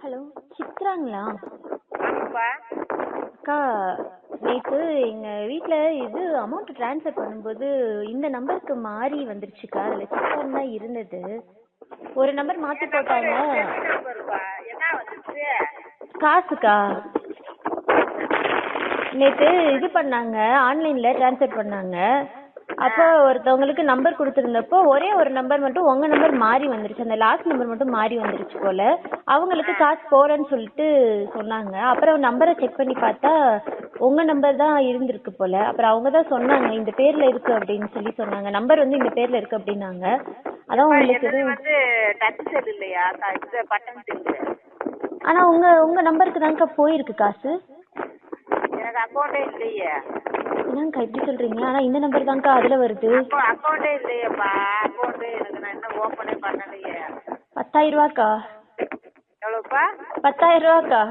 hello சித்ராங்களா ஆமாப்பா அக்கா நேற்று எங்கள் வீட்டில் இது அமௌண்ட் ட்ரான்ஸ்ஃபர் பண்ணும்போது இந்த நம்பருக்கு மாறி வந்துருச்சுக்கா அதில் சித்ரான்னு தான் இருந்தது ஒரு நம்பர் மாற்றி போட்டாங்க நம்பருப்பா என்ன வந்துச்சு காசுக்கா நேற்று இது பண்ணாங்க ஆன்லைனில் ட்ரான்ஸ்ஃபர் பண்ணாங்க அப்போ ஒருத்தவங்களுக்கு நம்பர் கொடுத்துருந்தப்போ ஒரே ஒரு நம்பர் மட்டும் உங்கள் நம்பர் மாறி வந்துருச்சு அந்த லாஸ்ட் நம்பர் மட்டும் மாறி வந்துருச்சு போல் அவங்களுக்கு காசு போகலன்னு சொல்லிட்டு சொன்னாங்க அப்புறம் நம்பரை செக் பண்ணி பார்த்தா உங்கள் நம்பர் தான் இருந்திருக்கு போல் அப்புறம் அவங்க தான் சொன்னாங்க இந்த பேரில் இருக்குது அப்படின்னு சொல்லி சொன்னாங்க நம்பர் வந்து இந்த பேரில் இருக்குது அப்படின்னாங்க அதான் உங்களுக்கு என்னது எதுவும் வந்து டச் செல் இல்லையா த- இது பட்டன் செல்லு ஆனால் உங்கள் உங்கள் நம்பருக்கு தான்க்கா போயிருக்கு காசு எனக்கு அக்கௌண்ட்டே இல்லையே என்னங்கக்கா இப்படி சொல்கிறீங்க ஆனால் இந்த நம்பர் தான்க்கா அதில் வருது அப்போ அக்கௌண்ட்டே இல்லையேப்பா அக்கௌண்ட்டு எனக்கு நான் இன்னும் ஓப்பனே பண்ணலையே பத்தாயிரம் ரூபாக்கா எவ்வளோப்பா பத்தாயிரம் ரூபாக்கா